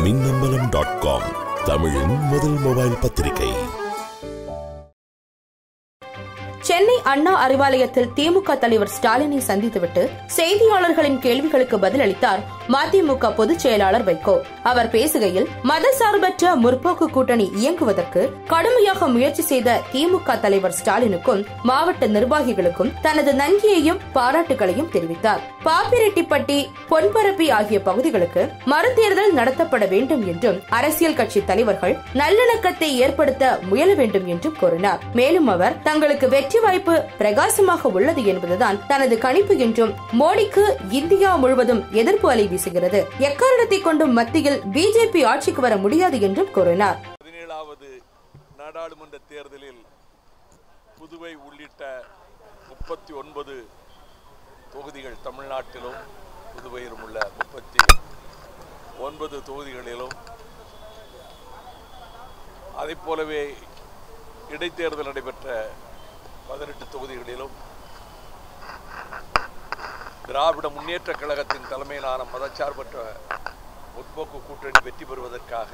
Minnambalam dot com தமிழின் முதல் mobile பத்திரிகை சென்னை அண்ணா அறிவாலயத்தில் திமுக தலைவர் ஸ்டாலினை சந்தித்துவிட்டு செய்தியாளர்களின் கேள்விகளுக்கு பதிலளித்தார் மதிமுக பொதுச் செயலாளர் வைகோ அவர் பேசுகையில் மதசார்பற்ற முற்போக்கு கூட்டணி இயங்குவதற்கு கடுமையாக முயற்சி செய்த திமுக தலைவர் ஸ்டாலினுக்கும் மாவட்ட நிர்வாகிகளுக்கும் தனது நன்றியையும் பாராட்டுகளையும் தெரிவித்தார் பாப்பிரெட்டிப்பட்டி பொன்பரப்பி ஆகிய பகுதிகளுக்கு மறுதேர்தல் நடத்தப்பட வேண்டும் என்றும் அரசியல் கட்சி தலைவர்கள் நல்லிணக்கத்தை ஏற்படுத்த முயல வேண்டும் என்றும் கூறினார் மேலும் அவர் தங்களுக்கு வெற்றி வாய்ப்பு பிரகாசமாக உள்ளது என்பதுதான் தனது கணிப்பு என்றும் மோடிக்கு இந்தியா முழுவதும் எதிர்ப்பு அலை வீசுகிறது எக்காரணத்தை கொண்டும் மத்தியில் பிஜேபி ஆட்சிக்கு வர முடியாது என்றும் கூறினார் பதினேழாவது நாடாளுமன்ற தேர்தலில் புதுவை உள்ளிட்ட முப்பத்தி ஒன்பது தொகுதிகள் தமிழ்நாட்டிலும் புதுவையிலும் உள்ள முப்பத்தி ஒன்பது தொகுதிகளிலும் அதைப் போலவே இடைத்தேர்தல் நடைபெற்ற பதினெட்டு தொகுதிகளிலும் திராவிட முன்னேற்ற கழகத்தின் தலைமையிலான மதச்சார்பற்ற முற்போக்கு கூட்டணி வெற்றி பெறுவதற்காக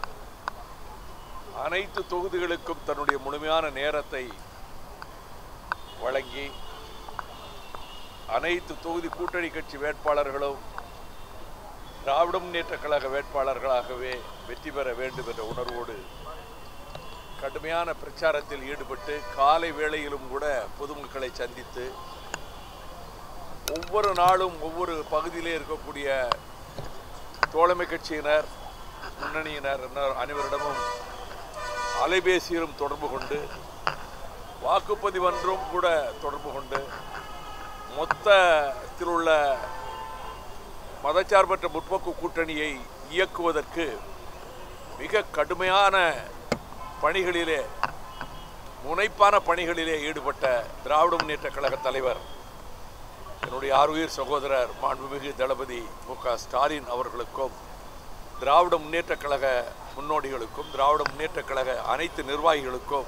அனைத்து தொகுதிகளுக்கும் தன்னுடைய முழுமையான நேரத்தை வழங்கி அனைத்து தொகுதி கூட்டணி கட்சி வேட்பாளர்களும் திராவிட முன்னேற்ற கழக வேட்பாளர்களாகவே வெற்றி பெற வேண்டும் என்ற உணர்வோடு கடுமையான பிரச்சாரத்தில் ஈடுபட்டு காலை வேளையிலும் கூட பொதுமக்களை சந்தித்து ஒவ்வொரு நாளும் ஒவ்வொரு பகுதியிலே இருக்கக்கூடிய தோழமை கட்சியினர் முன்னணியினர் என அனைவரிடமும் அலைபேசியிலும் தொடர்பு கொண்டு வாக்குப்பதிவன்றும் கூட தொடர்பு கொண்டு மொத்தத்தில் உள்ள மதச்சார்பற்ற முற்போக்கு கூட்டணியை இயக்குவதற்கு மிக கடுமையான பணிகளிலே முனைப்பான பணிகளிலே ஈடுபட்ட திராவிட முன்னேற்ற கழக தலைவர் என்னுடைய ஆறுயிர் சகோதரர் மாண்புமிகு தளபதி மு க ஸ்டாலின் அவர்களுக்கும் திராவிட முன்னேற்ற கழக முன்னோடிகளுக்கும் திராவிட முன்னேற்ற கழக அனைத்து நிர்வாகிகளுக்கும்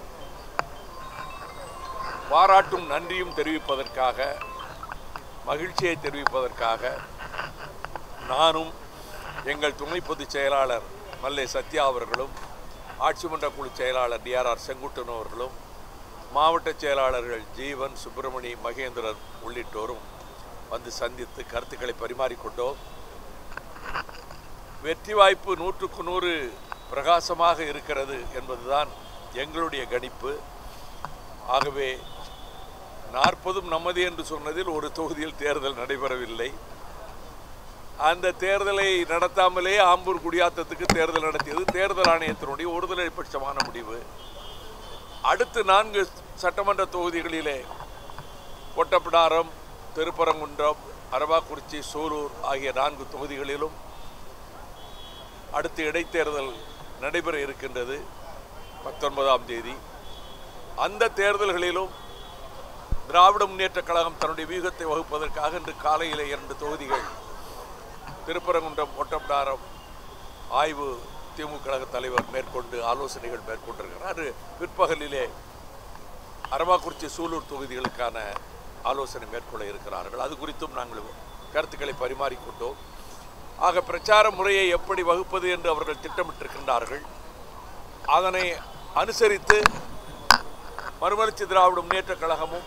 பாராட்டும் நன்றியும் தெரிவிப்பதற்காக மகிழ்ச்சியை தெரிவிப்பதற்காக நானும் எங்கள் துணை பொதுச் செயலாளர் மல்லை சத்யா அவர்களும் ஆட்சி மன்ற குழு செயலாளர் டிஆர்ஆர் செங்குட்டன் அவர்களும் மாவட்ட செயலாளர்கள் ஜீவன் சுப்பிரமணி மகேந்திரன் உள்ளிட்டோரும் வந்து சந்தித்து கருத்துக்களை பரிமாறிக்கொண்டோம் வெற்றி வாய்ப்பு நூற்றுக்கு நூறு பிரகாசமாக இருக்கிறது என்பதுதான் எங்களுடைய கணிப்பு ஆகவே நாற்பதும் நமது என்று சொன்னதில் ஒரு தொகுதியில் தேர்தல் நடைபெறவில்லை அந்த தேர்தலை நடத்தாமலே ஆம்பூர் குடியாத்தத்துக்கு தேர்தல் நடத்தியது தேர்தல் ஆணையத்தினுடைய ஒருதலை பட்சமான முடிவு அடுத்து நான்கு சட்டமன்ற தொகுதிகளிலே ஒட்டப்பிடாரம் திருப்பரங்குன்றம் அரவாக்குறிச்சி சூலூர் ஆகிய நான்கு தொகுதிகளிலும் அடுத்து இடைத்தேர்தல் நடைபெற இருக்கின்றது பத்தொன்பதாம் தேதி அந்த தேர்தல்களிலும் திராவிட முன்னேற்ற கழகம் தன்னுடைய வியூகத்தை வகுப்பதற்காக இன்று காலையில் இரண்டு தொகுதிகள் திருப்பரங்குன்றம் ஒட்டப்பிடாரம் ஆய்வு திமுக கழக தலைவர் மேற்கொண்டு ஆலோசனைகள் மேற்கொண்டிருக்கிறார் பிற்பகலிலே அரவாக்குறிச்சி சூலூர் தொகுதிகளுக்கான ஆலோசனை மேற்கொள்ள இருக்கிறார்கள் அது குறித்தும் நாங்கள் கருத்துக்களை பரிமாறிக்கொண்டோம் ஆக பிரச்சார முறையை எப்படி வகுப்பது என்று அவர்கள் திட்டமிட்டிருக்கின்றார்கள் அதனை அனுசரித்து மறுமலர்ச்சி திராவிட முன்னேற்ற கழகமும்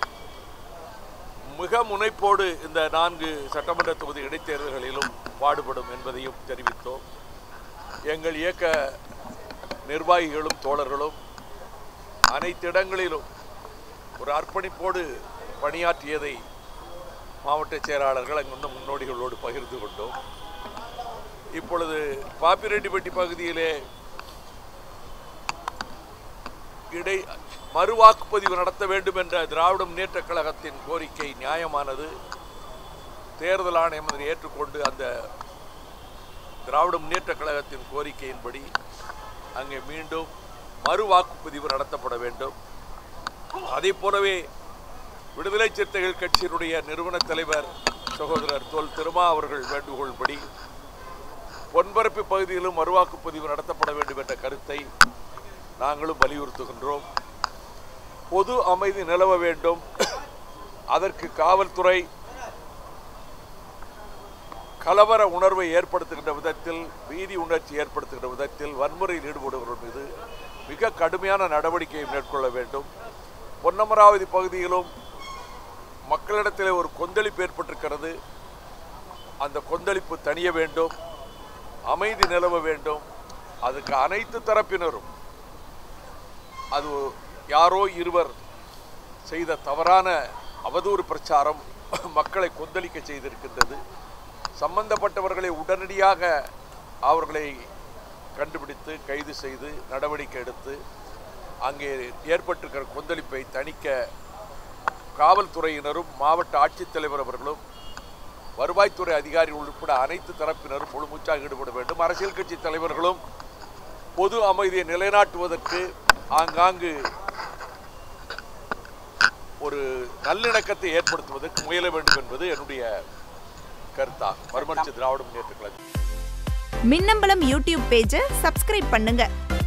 மிக முனைப்போடு இந்த நான்கு சட்டமன்ற தொகுதி இடைத்தேர்தல்களிலும் பாடுபடும் என்பதையும் தெரிவித்தோம் எங்கள் இயக்க நிர்வாகிகளும் தோழர்களும் அனைத்து இடங்களிலும் ஒரு அர்ப்பணிப்போடு பணியாற்றியதை மாவட்ட செயலாளர்கள் அங்குள்ள முன்னோடிகளோடு பகிர்ந்து கொண்டோம் இப்பொழுது பாப்பிரெட்டிப்பட்டி பகுதியிலே இடை மறுவாக்குப்பதிவு நடத்த வேண்டும் என்ற திராவிட முன்னேற்ற கழகத்தின் கோரிக்கை நியாயமானது தேர்தல் ஆணையம் அதனை ஏற்றுக்கொண்டு அந்த திராவிட முன்னேற்ற கழகத்தின் கோரிக்கையின்படி அங்கே மீண்டும் மறு வாக்குப்பதிவு நடத்தப்பட வேண்டும் அதே போலவே விடுதலை சிறுத்தைகள் கட்சியினுடைய நிறுவன தலைவர் சகோதரர் தொல் திருமா அவர்கள் வேண்டுகோள்படி பொன்பரப்பு பகுதியிலும் மறுவாக்குப்பதிவு நடத்தப்பட வேண்டும் என்ற கருத்தை நாங்களும் வலியுறுத்துகின்றோம் பொது அமைதி நிலவ வேண்டும் அதற்கு காவல்துறை கலவர உணர்வை ஏற்படுத்துகின்ற விதத்தில் வீதி உணர்ச்சி ஏற்படுத்துகின்ற விதத்தில் வன்முறையில் ஈடுபடுபவர்கள் மீது மிக கடுமையான நடவடிக்கையை மேற்கொள்ள வேண்டும் பொன்னமராவதி பகுதியிலும் மக்களிடத்தில் ஒரு கொந்தளிப்பு ஏற்பட்டிருக்கிறது அந்த கொந்தளிப்பு தணிய வேண்டும் அமைதி நிலவ வேண்டும் அதுக்கு அனைத்து தரப்பினரும் அது யாரோ இருவர் செய்த தவறான அவதூறு பிரச்சாரம் மக்களை கொந்தளிக்க செய்திருக்கின்றது சம்பந்தப்பட்டவர்களை உடனடியாக அவர்களை கண்டுபிடித்து கைது செய்து நடவடிக்கை எடுத்து அங்கே ஏற்பட்டிருக்கிற கொந்தளிப்பை தணிக்க காவல்துறையினரும் மாவட்ட ஆட்சித்தலைவர் அவர்களும் வருவாய்த்துறை அதிகாரிகள் உட்பட அனைத்து தரப்பினரும் முழுமூச்சாக ஈடுபட வேண்டும் அரசியல் கட்சி தலைவர்களும் பொது அமைதியை நிலைநாட்டுவதற்கு ஆங்காங்கு ஒரு நல்லிணக்கத்தை ஏற்படுத்துவதற்கு முயல வேண்டும் என்பது என்னுடைய கருத்தாகும் மறுமலர்ச்சி திராவிட முன்னேற்ற கழகம் மின்னம்பலம் யூடியூப் பேஜை சப்ஸ்கிரைப் பண்ணுங்க